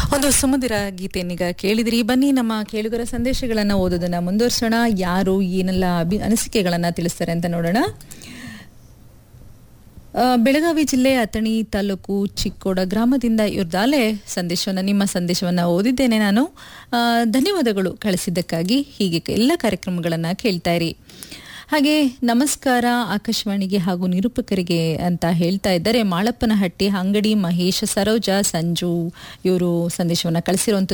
ಒಂದು ಸುಮಧುರ ಗೀತೆಯನ್ನೀಗ ಕೇಳಿದ್ರಿ ಬನ್ನಿ ನಮ್ಮ ಕೇಳುಗರ ಸಂದೇಶಗಳನ್ನು ಓದೋದನ್ನ ಮುಂದುವರ್ಸೋಣ ಯಾರು ಏನೆಲ್ಲ ಅಭಿ ಅನಿಸಿಕೆಗಳನ್ನ ತಿಳಿಸ್ತಾರೆ ಅಂತ ನೋಡೋಣ ಆ, ಬೆಳಗಾವಿ ಜಿಲ್ಲೆ ಅಥಣಿ ತಾಲೂಕು ಚಿಕ್ಕೋಡ ಗ್ರಾಮದಿಂದ ಇರ್ದಾಲೆ ಸಂದೇಶವನ್ನು ನಿಮ್ಮ ಸಂದೇಶವನ್ನು ಓದಿದ್ದೇನೆ ನಾನು ಆ, ಧನ್ಯವಾದಗಳು ಕಳಿಸಿದ್ದಕ್ಕಾಗಿ ಹೀಗೆ ಎಲ್ಲ ಕಾರ್ಯಕ್ರಮಗಳನ್ನು ಕೇಳ್ತಾ ಇರಿ ಹಾಗೆ ನಮಸ್ಕಾರ ಆಕಾಶವಾಣಿಗೆ ಹಾಗೂ ನಿರೂಪಕರಿಗೆ ಅಂತ ಹೇಳ್ತಾ ಇದ್ದಾರೆ ಮಾಳಪ್ಪನಹಟ್ಟಿ ಅಂಗಡಿ ಮಹೇಶ್ ಸರೋಜ ಸಂಜು ಇವರು ಸಂದೇಶವನ್ನು ಕಳಿಸಿರುವಂಥದ್ದು